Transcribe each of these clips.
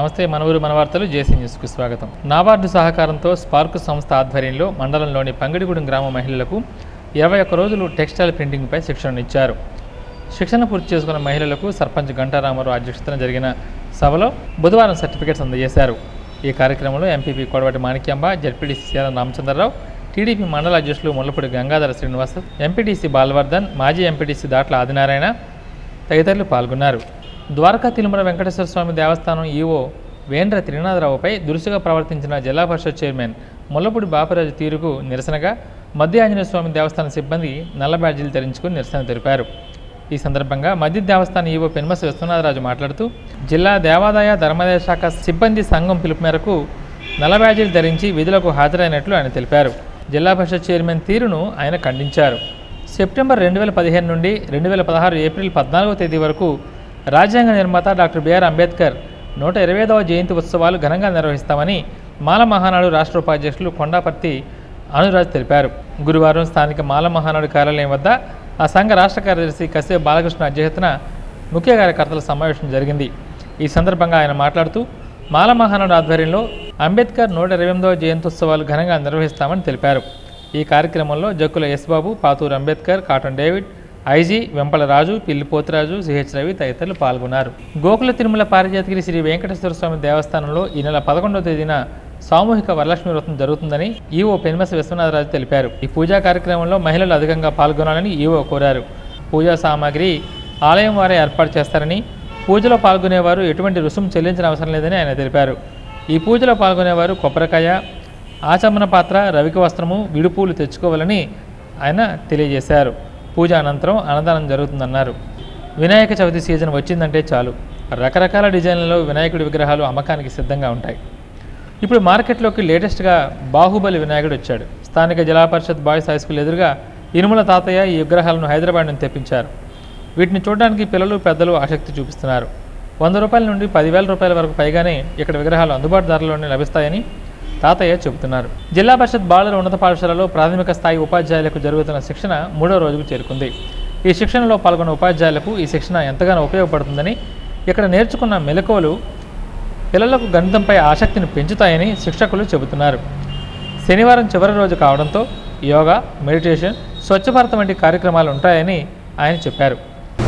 నమస్తే మనవూరు మన వార్తలు జేసీ న్యూస్కు స్వాగతం నాబార్డు సహకారంతో స్పార్క్ సంస్థ ఆధ్వర్యంలో మండలంలోని పంగిడిగూడెం గ్రామ మహిళలకు ఇరవై ఒక్క రోజులు టెక్స్టైల్ ప్రింటింగ్పై శిక్షణ ఇచ్చారు శిక్షణ పూర్తి చేసుకున్న మహిళలకు సర్పంచ్ గంటారామారావు అధ్యక్షతన జరిగిన సభలో బుధవారం సర్టిఫికేట్స్ అందజేశారు ఈ కార్యక్రమంలో MPP Kodavati Manikyamba ZPTC CM Ramachandrarao TDP మండల అధ్యక్షులు ముల్లపూడి గంగాధర శ్రీనివాస్ ఎంపీటీసీ బాలవర్ధన్ మాజీ ఎంపీటీసీ దాట్ల ఆదినారాయణ తదితరులు పాల్గొన్నారు ద్వారకా తిరుమల వెంకటేశ్వర స్వామి దేవస్థానం ఈవో వేంద్ర త్రినాథరావుపై దురుసుగా ప్రవర్తించిన జిల్లా పరిషత్ చైర్మన్ ముల్లపూడి బాపరాజు తీరుకు నిరసనగా మధ్య ఆంజనేయ స్వామి దేవస్థాన సిబ్బంది నల్ల బ్యాడ్జీలు ధరించుకుని నిరసన తెలిపారు ఈ సందర్భంగా మధ్య దేవస్థాన ఈవో పెనుమస విశ్వనాథరాజు మాట్లాడుతూ జిల్లా దేవాదాయ ధర్మాదాయ శాఖ సిబ్బంది సంఘం పిలుపు మేరకు నల్ల బ్యాడ్జీలు ధరించి విధులకు హాజరైనట్లు ఆయన తెలిపారు జిల్లా పరిషత్ చైర్మన్ తీరును ఆయన ఖండించారు సెప్టెంబర్ రెండు వేల పదిహేను నుండి రెండు వేల పదహారు ఏప్రిల్ పద్నాలుగవ తేదీ వరకు రాజ్యాంగ నిర్మాత డాక్టర్ బిఆర్ అంబేద్కర్ నూట ఇరవై ఐదవ జయంతి ఉత్సవాలు ఘనంగా నిర్వహిస్తామని మాల మహానాడు రాష్ట్ర ఉపాధ్యక్షులు కొండాపర్తి అనురాజ్ తెలిపారు గురువారం స్థానిక మాల మహానాడు కార్యాలయం వద్ద ఆ సంఘ రాష్ట్ర కార్యదర్శి కశ్యప్ బాలకృష్ణ అధ్యక్షతన ముఖ్య కార్యకర్తల సమావేశం జరిగింది ఈ సందర్భంగా ఆయన మాట్లాడుతూ మాల మహానాడు ఆధ్వర్యంలో అంబేద్కర్ నూట ఇరవై ఎనిమిదవ జయంత్యుత్సవాలు ఘనంగా నిర్వహిస్తామని తెలిపారు ఈ కార్యక్రమంలో Jakkula S Babu Pathuru Ambedkar Cotton David IG Vempala Raju Pilli Poturaju CH Ravi తదితరులు పాల్గొన్నారు గోకుల తిరుమల పారిజాతగిరి శ్రీ వెంకటేశ్వర స్వామి దేవస్థానంలో ఈ నెల పదకొండవ తేదీన సామూహిక వరలక్ష్మి వ్రతం జరుగుతుందని ఈవో పెనుమస విశ్వనాథరాజు తెలిపారు ఈ పూజా కార్యక్రమంలో మహిళలు అధికంగా పాల్గొనాలని ఈవో కోరారు పూజా సామాగ్రి ఆలయం వారే ఏర్పాటు చేస్తారని పూజలో పాల్గొనేవారు ఎటువంటి రుసుము చెల్లించిన అవసరం లేదని ఆయన తెలిపారు ఈ పూజలో పాల్గొనేవారు కొబ్బరికాయ ఆచమన పాత్ర రవిక వస్త్రము విడుపూలు తెచ్చుకోవాలని ఆయన తెలియజేశారు పూజ అనంతరం అన్నదానం జరుగుతుందన్నారు వినాయక చవితి సీజన్ వచ్చిందంటే చాలు రకరకాల డిజైన్లలో వినాయకుడి విగ్రహాలు అమ్మకానికి సిద్ధంగా ఉంటాయి ఇప్పుడు మార్కెట్లోకి లేటెస్ట్గా బాహుబలి వినాయకుడు వచ్చాడు స్థానిక జిల్లా పరిషత్ బాయ్స్ హై స్కూల్ ఎదురుగా ఇనుముల తాతయ్య ఈ విగ్రహాలను హైదరాబాద్ నుంచి తెప్పించారు వీటిని చూడడానికి పిల్లలు పెద్దలు ఆసక్తి చూపిస్తున్నారు వంద రూపాయల నుండి పదివేల రూపాయల వరకు పైగానే ఇక్కడ విగ్రహాలు అందుబాటు ధరలోనే లభిస్తాయని తాతయ్య చెబుతున్నారు జిల్లా పరిషత్ బాలుర ఉన్నత పాఠశాలలో ప్రాథమిక స్థాయి ఉపాధ్యాయులకు జరుగుతున్న శిక్షణ మూడో రోజుకు చేరుకుంది ఈ శిక్షణలో పాల్గొన్న ఉపాధ్యాయులకు ఈ శిక్షణ ఎంతగానో ఉపయోగపడుతుందని ఇక్కడ నేర్చుకున్న మెలకువలు పిల్లలకు గణితంపై ఆసక్తిని పెంచుతాయని శిక్షకులు చెబుతున్నారు శనివారం చివరి రోజు కావడంతో యోగా మెడిటేషన్ స్వచ్ఛ భారత్ వంటి కార్యక్రమాలు ఉంటాయని ఆయన చెప్పారు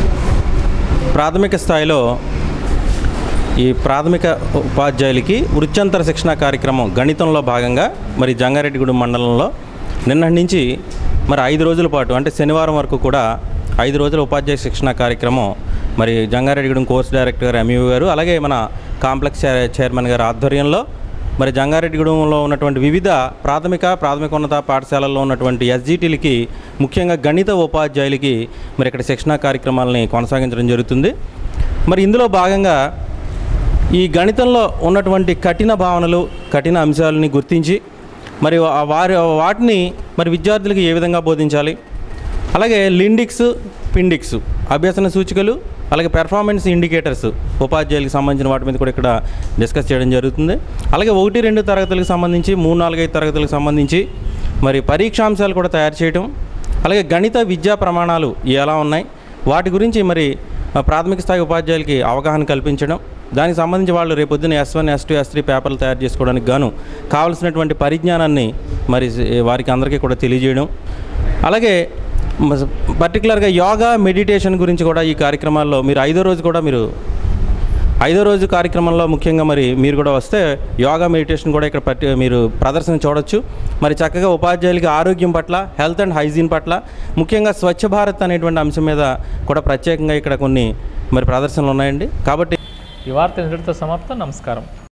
ప్రాథమిక స్థాయిలో ఈ ప్రాథమిక ఉపాధ్యాయులకి వృత్యంతర శిక్షణ కార్యక్రమం గణితంలో భాగంగా మరి జంగారెడ్డిగూడెం మండలంలో నిన్నటి నుంచి మరి ఐదు రోజుల పాటు అంటే శనివారం వరకు కూడా ఐదు రోజుల ఉపాధ్యాయ శిక్షణ కార్యక్రమం మరి జంగారెడ్డిగూడెం కోర్స్ డైరెక్టర్ గారు ఎంఈఓ గారు అలాగే మన కాంప్లెక్స్ చైర్- చైర్మన్ గారి ఆధ్వర్యంలో మరి జంగారెడ్డిగూడెంలో ఉన్నటువంటి వివిధ ప్రాథమిక ప్రాథమికోన్నత పాఠశాలల్లో ఉన్నటువంటి ఎస్జిటీలకి ముఖ్యంగా గణిత ఉపాధ్యాయులకి మరి ఇక్కడ శిక్షణా కార్యక్రమాలని కొనసాగించడం జరుగుతుంది మరి ఇందులో భాగంగా ఈ గణితంలో ఉన్నటువంటి కఠిన భావనలు కఠిన అంశాలని గుర్తించి మరి వా- వారి వాటిని మరి విద్యార్థులకు ఏ విధంగా బోధించాలి అలాగే లిండిక్స్ పిండిక్స్ అభ్యసన సూచికలు అలాగే పెర్ఫార్మెన్స్ ఇండికేటర్స్ ఉపాధ్యాయులకు సంబంధించిన వాటి మీద కూడా ఇక్కడ డిస్కస్ చేయడం జరుగుతుంది అలాగే ఒకటి రెండు తరగతులకు సంబంధించి మూడు నాలుగైదు తరగతులకు సంబంధించి మరి పరీక్షాంశాలు కూడా తయారు చేయడం అలాగే గణిత విద్యా ప్రమాణాలు ఎలా ఉన్నాయి వాటి గురించి మరి ఆ, ప్రాథమిక స్థాయి ఉపాధ్యాయులకి అవగాహన కల్పించడం దానికి సంబంధించి వాళ్ళు రేపొద్దున S one S two S three పేపర్లు తయారు చేసుకోవడానికి గాను కావలసినటువంటి పరిజ్ఞానాన్ని మరి వారికి అందరికీ కూడా తెలియజేయడం అలాగే మ- పర్టికులర్గా యోగా మెడిటేషన్ గురించి కూడా ఈ కార్యక్రమాల్లో మీరు ఐదో రోజు కూడా మీరు ఐదో రోజు కార్యక్రమంలో ముఖ్యంగా మరి మీరు కూడా వస్తే యోగా మెడిటేషన్ కూడా ఇక్కడ పట్టి మీరు ప్రదర్శన చూడొచ్చు మరి చక్కగా ఉపాధ్యాయులకి ఆరోగ్యం పట్ల హెల్త్ అండ్ హైజీన్ పట్ల ముఖ్యంగా స్వచ్ఛ భారత్ అనేటువంటి అంశం మీద కూడా ప్రత్యేకంగా ఇక్కడ కొన్ని మరి ప్రదర్శనలు ఉన్నాయండి కాబట్టి ఈ వార్త ఇంతటితో సమాప్తం నమస్కారం